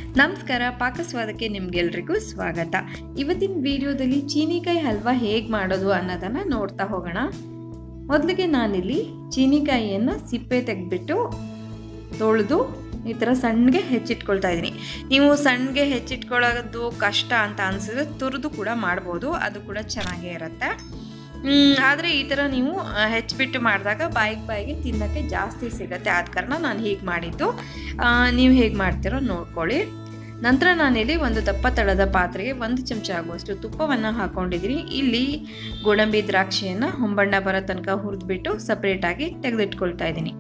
ನಮಸ್ಕಾರ ಪಾಕಸ್ವಾದಕ್ಕೆ ನಿಮ್ಗೆಲ್ರಿಗೂ ಸ್ವಾಗತ ಇವತ್ತಿನ ವಿಡಿಯೋದಲ್ಲಿ ಚೀನಿಕಾಯಿ ಹಲ್ವಾ ಹೇಗೆ ಮಾಡೋದು ಅನ್ನೋದನ್ನು ನೋಡ್ತಾ ಹೋಗೋಣ ಮೊದಲಿಗೆ ನಾನಿಲ್ಲಿ ಚೀನಿಕಾಯಿಯನ್ನು ಸಿಪ್ಪೆ ತೆಗೆದ್ಬಿಟ್ಟು ತೊಳೆದು ಈ ಥರ ಸಣ್ಣಗೆ ಹೆಚ್ಚಿಟ್ಕೊಳ್ತಾ ಇದ್ದೀನಿ ನೀವು ಸಣ್ಣಗೆ ಹೆಚ್ಚಿಟ್ಕೊಳ್ಳೋದು ಕಷ್ಟ ಅಂತ ಅನಿಸಿದ್ರೆ ತುರಿದು ಕೂಡ ಮಾಡ್ಬೋದು ಅದು ಕೂಡ ಚೆನ್ನಾಗೇ ಇರುತ್ತೆ ಆದರೆ ಈ ಥರ ನೀವು ಹೆಚ್ಚಿಬಿಟ್ಟು ಮಾಡಿದಾಗ ಬಾಯಿಗೆ ಬಾಯಿಗೆ ತಿನ್ನೋಕ್ಕೆ ಜಾಸ್ತಿ ಸಿಗುತ್ತೆ ಆದ ಕಾರಣ ನಾನು ಹೀಗೆ ಮಾಡಿದ್ದು ನೀವು ಹೇಗೆ ಮಾಡ್ತೀರೋ ನೋಡ್ಕೊಳ್ಳಿ ನಂತರ ನಾನಿಲ್ಲಿ ಒಂದು ದಪ್ಪ ತಳದ ಪಾತ್ರೆಗೆ ಒಂದು ಚಮಚ ಆಗುವಷ್ಟು ತುಪ್ಪವನ್ನು ಹಾಕ್ಕೊಂಡಿದ್ದೀನಿ ಇಲ್ಲಿ ಗೋಡಂಬಿ ದ್ರಾಕ್ಷಿಯನ್ನು ಹೊಂಬಣ್ಣ ಬರೋ ತನಕ ಹುರಿದ್ಬಿಟ್ಟು ಸಪ್ರೇಟಾಗಿ ತೆಗೆದಿಟ್ಕೊಳ್ತಾ ಇದ್ದೀನಿ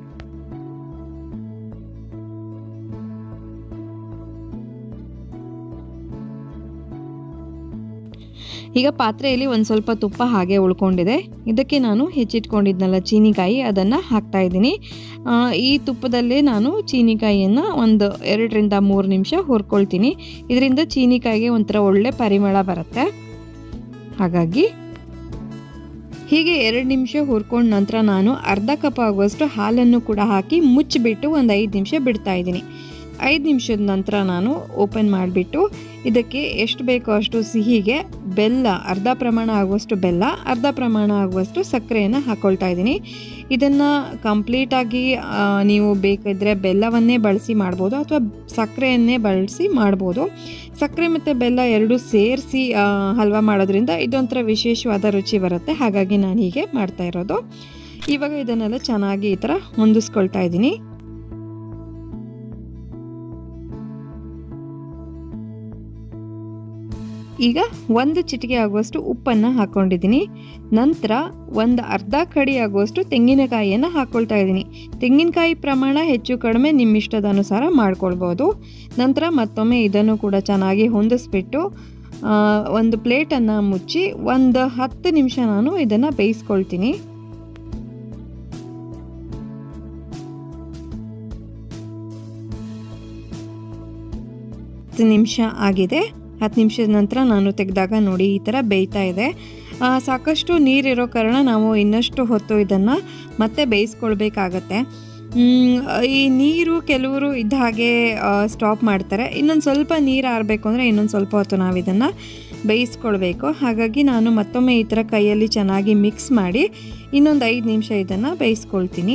ಈಗ ಪಾತ್ರೆಯಲ್ಲಿ ಒಂದು ಸ್ವಲ್ಪ ತುಪ್ಪ ಹಾಗೆ ಉಳ್ಕೊಂಡಿದೆ ಇದಕ್ಕೆ ನಾನು ಹೆಚ್ಚಿಟ್ಕೊಂಡಿದ್ನಲ್ಲ ಚೀನಿಕಾಯಿ ಅದನ್ನು ಹಾಕ್ತಾ ಇದ್ದೀನಿ ಈ ತುಪ್ಪದಲ್ಲೇ ನಾನು ಚೀನಿಕಾಯಿಯನ್ನು ಒಂದು ಎರಡರಿಂದ ಮೂರು ನಿಮಿಷ ಹುರ್ಕೊಳ್ತೀನಿ ಇದರಿಂದ ಚೀನಿಕಾಯಿಗೆ ಒಂಥರ ಒಳ್ಳೆ ಪರಿಮಳ ಬರುತ್ತೆ ಹಾಗಾಗಿ ಹೀಗೆ ಎರಡು ನಿಮಿಷ ಹುರ್ಕೊಂಡ ನಂತರ ನಾನು ಅರ್ಧ ಕಪ್ ಆಗುವಷ್ಟು ಹಾಲನ್ನು ಕೂಡ ಹಾಕಿ ಮುಚ್ಚಿಬಿಟ್ಟು ಒಂದು ಐದು ನಿಮಿಷ ಬಿಡ್ತಾ ಇದ್ದೀನಿ ಐದು ನಿಮಿಷದ ನಂತರ ನಾನು ಓಪನ್ ಮಾಡಿಬಿಟ್ಟು ಇದಕ್ಕೆ ಎಷ್ಟು ಬೇಕೋ ಅಷ್ಟು ಸಿಹಿಗೆ ಬೆಲ್ಲ ಅರ್ಧ ಪ್ರಮಾಣ ಆಗುವಷ್ಟು ಬೆಲ್ಲ ಅರ್ಧ ಪ್ರಮಾಣ ಆಗುವಷ್ಟು ಸಕ್ಕರೆಯನ್ನು ಹಾಕ್ಕೊಳ್ತಾ ಇದ್ದೀನಿ ಇದನ್ನು ಕಂಪ್ಲೀಟಾಗಿ ನೀವು ಬೇಕಿದ್ರೆ ಬೆಲ್ಲವನ್ನೇ ಬಳಸಿ ಮಾಡ್ಬೋದು ಅಥವಾ ಸಕ್ಕರೆಯನ್ನೇ ಬಳಸಿ ಮಾಡ್ಬೋದು ಸಕ್ಕರೆ ಮತ್ತು ಬೆಲ್ಲ ಎರಡೂ ಸೇರಿಸಿ ಹಲ್ವಾ ಮಾಡೋದ್ರಿಂದ ಇದೊಂಥರ ವಿಶೇಷವಾದ ರುಚಿ ಬರುತ್ತೆ ಹಾಗಾಗಿ ನಾನು ಹೀಗೆ ಮಾಡ್ತಾ ಇರೋದು ಇವಾಗ ಇದನ್ನೆಲ್ಲ ಚೆನ್ನಾಗಿ ಈ ಥರ ಹೊಂದಿಸ್ಕೊಳ್ತಾ ಇದ್ದೀನಿ ಈಗ ಒಂದು ಚಿಟಿಕೆ ಆಗುವಷ್ಟು ಉಪ್ಪನ್ನು ಹಾಕ್ಕೊಂಡಿದ್ದೀನಿ ನಂತರ ಒಂದು ಅರ್ಧ ಕಡಿ ಆಗುವಷ್ಟು ತೆಂಗಿನಕಾಯಿಯನ್ನು ಹಾಕ್ಕೊಳ್ತಾ ಇದ್ದೀನಿ ತೆಂಗಿನಕಾಯಿ ಪ್ರಮಾಣ ಹೆಚ್ಚು ಕಡಿಮೆ ನಿಮ್ಮ ಇಷ್ಟದ ಅನುಸಾರ ಮಾಡ್ಕೊಳ್ಬೋದು ನಂತರ ಮತ್ತೊಮ್ಮೆ ಇದನ್ನು ಕೂಡ ಚೆನ್ನಾಗಿ ಹೊಂದಿಸ್ಬಿಟ್ಟು ಒಂದು ಪ್ಲೇಟನ್ನು ಮುಚ್ಚಿ ಒಂದು ಹತ್ತು ನಿಮಿಷ ನಾನು ಇದನ್ನು ಬೇಯಿಸ್ಕೊಳ್ತೀನಿ ಹತ್ತು ನಿಮಿಷ ಆಗಿದೆ ಹತ್ತು ನಿಮಿಷದ ನಂತರ ನಾನು ತೆಗೆದಾಗ ನೋಡಿ ಈ ಥರ ಬೇಯ್ತಾ ಇದೆ ಸಾಕಷ್ಟು ನೀರಿರೋ ಕಾರಣ ನಾವು ಇನ್ನಷ್ಟು ಹೊತ್ತು ಇದನ್ನು ಮತ್ತೆ ಬೇಯಿಸ್ಕೊಳ್ಬೇಕಾಗತ್ತೆ ಈ ನೀರು ಕೆಲವರು ಇದ್ದ ಹಾಗೆ ಸ್ಟಾಪ್ ಮಾಡ್ತಾರೆ ಇನ್ನೊಂದು ಸ್ವಲ್ಪ ನೀರು ಆರಬೇಕು ಅಂದರೆ ಇನ್ನೊಂದು ಸ್ವಲ್ಪ ಹೊತ್ತು ನಾವು ಇದನ್ನು ಬೇಯಿಸ್ಕೊಳ್ಬೇಕು ಹಾಗಾಗಿ ನಾನು ಮತ್ತೊಮ್ಮೆ ಈ ಥರ ಕೈಯಲ್ಲಿ ಚೆನ್ನಾಗಿ ಮಿಕ್ಸ್ ಮಾಡಿ ಇನ್ನೊಂದು ಐದು ನಿಮಿಷ ಇದನ್ನು ಬೇಯಿಸ್ಕೊಳ್ತೀನಿ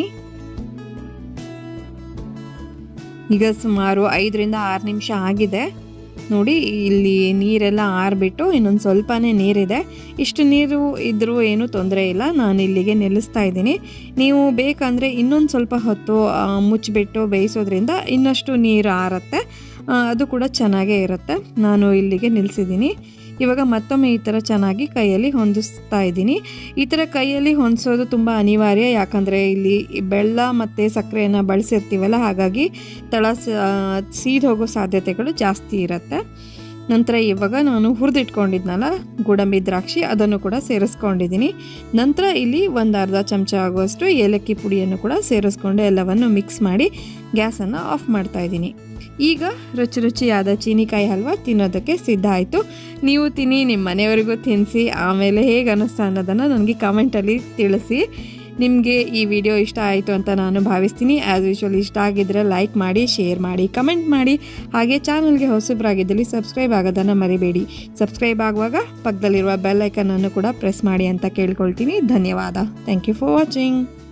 ಈಗ ಸುಮಾರು ಐದರಿಂದ ಆರು ನಿಮಿಷ ಆಗಿದೆ ನೋಡಿ ಇಲ್ಲಿ ನೀರೆಲ್ಲ ಆರಿಬಿಟ್ಟು ಇನ್ನೊಂದು ಸ್ವಲ್ಪನೇ ನೀರಿದೆ ಇಷ್ಟು ನೀರು ಇದ್ದರೂ ಏನೂ ತೊಂದರೆ ಇಲ್ಲ ನಾನು ಇಲ್ಲಿಗೆ ನಿಲ್ಲಿಸ್ತಾ ಇದ್ದೀನಿ ನೀವು ಬೇಕಂದರೆ ಇನ್ನೊಂದು ಸ್ವಲ್ಪ ಹೊತ್ತು ಮುಚ್ಚಿಬಿಟ್ಟು ಬೇಯಿಸೋದ್ರಿಂದ ಇನ್ನಷ್ಟು ನೀರು ಆರುತ್ತೆ ಅದು ಕೂಡ ಚೆನ್ನಾಗೇ ಇರುತ್ತೆ ನಾನು ಇಲ್ಲಿಗೆ ನಿಲ್ಲಿಸಿದ್ದೀನಿ ಇವಾಗ ಮತ್ತೊಮ್ಮೆ ಈ ಥರ ಚೆನ್ನಾಗಿ ಕೈಯಲ್ಲಿ ಹೊಂದಿಸ್ತಾ ಇದ್ದೀನಿ ಈ ಥರ ಕೈಯಲ್ಲಿ ಹೊಂದಿಸೋದು ತುಂಬ ಅನಿವಾರ್ಯ ಯಾಕಂದರೆ ಇಲ್ಲಿ ಬೆಲ್ಲ ಮತ್ತು ಸಕ್ಕರೆಯನ್ನು ಬಳಸಿರ್ತೀವಲ್ಲ ಹಾಗಾಗಿ ತಳ ಸೀದ್ ಹೋಗೋ ಸಾಧ್ಯತೆಗಳು ಜಾಸ್ತಿ ಇರುತ್ತೆ ನಂತರ ಇವಾಗ ನಾನು ಹುರಿದಿಟ್ಕೊಂಡಿದ್ನಲ್ಲ ಗೋಡಂಬಿ ದ್ರಾಕ್ಷಿ ಅದನ್ನು ಕೂಡ ಸೇರಿಸ್ಕೊಂಡಿದ್ದೀನಿ ನಂತರ ಇಲ್ಲಿ ಒಂದು ಅರ್ಧ ಚಮಚ ಆಗುವಷ್ಟು ಏಲಕ್ಕಿ ಪುಡಿಯನ್ನು ಕೂಡ ಸೇರಿಸ್ಕೊಂಡು ಎಲ್ಲವನ್ನು ಮಿಕ್ಸ್ ಮಾಡಿ ಗ್ಯಾಸನ್ನು ಆಫ್ ಮಾಡ್ತಾ ಇದ್ದೀನಿ ಈಗ ರುಚಿ ರುಚಿಯಾದ ಚೀನಿಕಾಯಿ ಹಲ್ವಾ ತಿನ್ನೋದಕ್ಕೆ ಸಿದ್ಧ ಆಯಿತು ನೀವು ತಿನ್ನಿ ನಿಮ್ಮ ಮನೆಯವರಿಗೂ ತಿನ್ನಿಸಿ ಆಮೇಲೆ ಹೇಗೆ ಅನ್ನಿಸ್ತಾ ಅನ್ನೋದನ್ನು ನನಗೆ ಕಮೆಂಟಲ್ಲಿ ತಿಳಿಸಿ ನಿಮಗೆ ಈ ವಿಡಿಯೋ ಇಷ್ಟ ಆಯಿತು ಅಂತ ನಾನು ಭಾವಿಸ್ತೀನಿ ಆ್ಯಸ್ ಯೂಶ್ವಲ್ ಇಷ್ಟ ಆಗಿದ್ದರೆ ಲೈಕ್ ಮಾಡಿ ಶೇರ್ ಮಾಡಿ ಕಮೆಂಟ್ ಮಾಡಿ ಹಾಗೆ ಚಾನಲ್ಗೆ ಹೊಸಬ್ರಾಗಿದ್ದಲ್ಲಿ ಸಬ್ಸ್ಕ್ರೈಬ್ ಆಗೋದನ್ನು ಮರಿಬೇಡಿ ಸಬ್ಸ್ಕ್ರೈಬ್ ಆಗುವಾಗ ಪಕ್ಕದಲ್ಲಿರುವ ಬೆಲ್ ಐಕನನ್ನು ಕೂಡ ಪ್ರೆಸ್ ಮಾಡಿ ಅಂತ ಕೇಳ್ಕೊಳ್ತೀನಿ ಧನ್ಯವಾದ ಥ್ಯಾಂಕ್ ಯು ಫಾರ್ ವಾಚಿಂಗ್